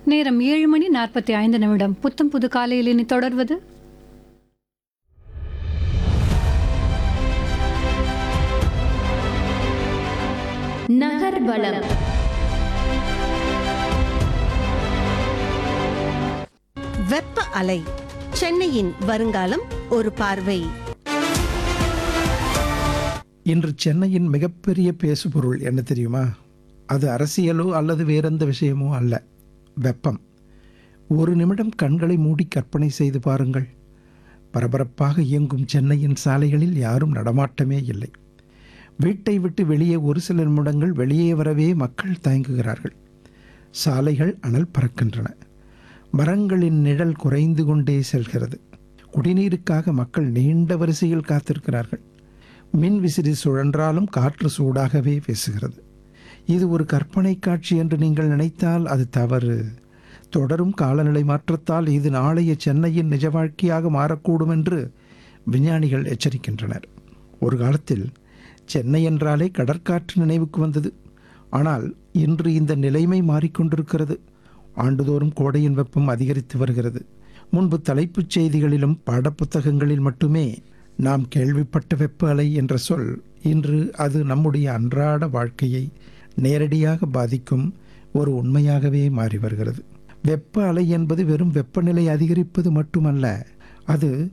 நேரம் ஏழு மணி நாற்பத்தி ஐந்து நிமிடம் புத்தம் புது காலையில் இனி தொடர்வது நகர்வலம் வெப்ப அலை சென்னையின் வருங்காலம் ஒரு பார்வை இன்று சென்னையின் மிகப்பெரிய பேசுபொருள் என்ன தெரியுமா அது அரசியலோ அல்லது வேறெந்த விஷயமோ அல்ல வெப்பம் ஒரு நிமிடம் கண்களை மூடி கற்பனை செய்து பாருங்கள் பரபரப்பாக இயங்கும் சென்னையின் சாலைகளில் யாரும் நடமாட்டமே இல்லை வீட்டை விட்டு வெளியே ஒரு சில நிமிடங்கள் வெளியே வரவே மக்கள் தயங்குகிறார்கள் சாலைகள் அனல் பறக்கின்றன மரங்களின் நிழல் குறைந்து கொண்டே செல்கிறது குடிநீருக்காக மக்கள் நீண்ட வரிசையில் காத்திருக்கிறார்கள் மின் விசிறி சுழன்றாலும் காற்று சூடாகவே வீசுகிறது இது ஒரு கற்பனை காட்சி என்று நீங்கள் நினைத்தால் அது தவறு தொடரும் காலநிலை மாற்றத்தால் இது நாளைய சென்னையின் நிஜ வாழ்க்கையாக மாறக்கூடும் என்று விஞ்ஞானிகள் எச்சரிக்கின்றனர் ஒரு காலத்தில் சென்னை என்றாலே கடற்காற்று நினைவுக்கு வந்தது ஆனால் இன்று இந்த நிலைமை மாறிக்கொண்டிருக்கிறது ஆண்டுதோறும் கோடையின் வெப்பம் அதிகரித்து வருகிறது முன்பு தலைப்புச் செய்திகளிலும் பாடப்புத்தகங்களில் மட்டுமே நாம் கேள்விப்பட்ட வெப்ப அலை என்ற சொல் இன்று அது நம்முடைய அன்றாட வாழ்க்கையை நேரடியாக பாதிக்கும் ஒரு உண்மையாகவே மாறி வருகிறது வெப்ப அலை என்பது வெறும் வெப்பநிலை அதிகரிப்பது மட்டுமல்ல அது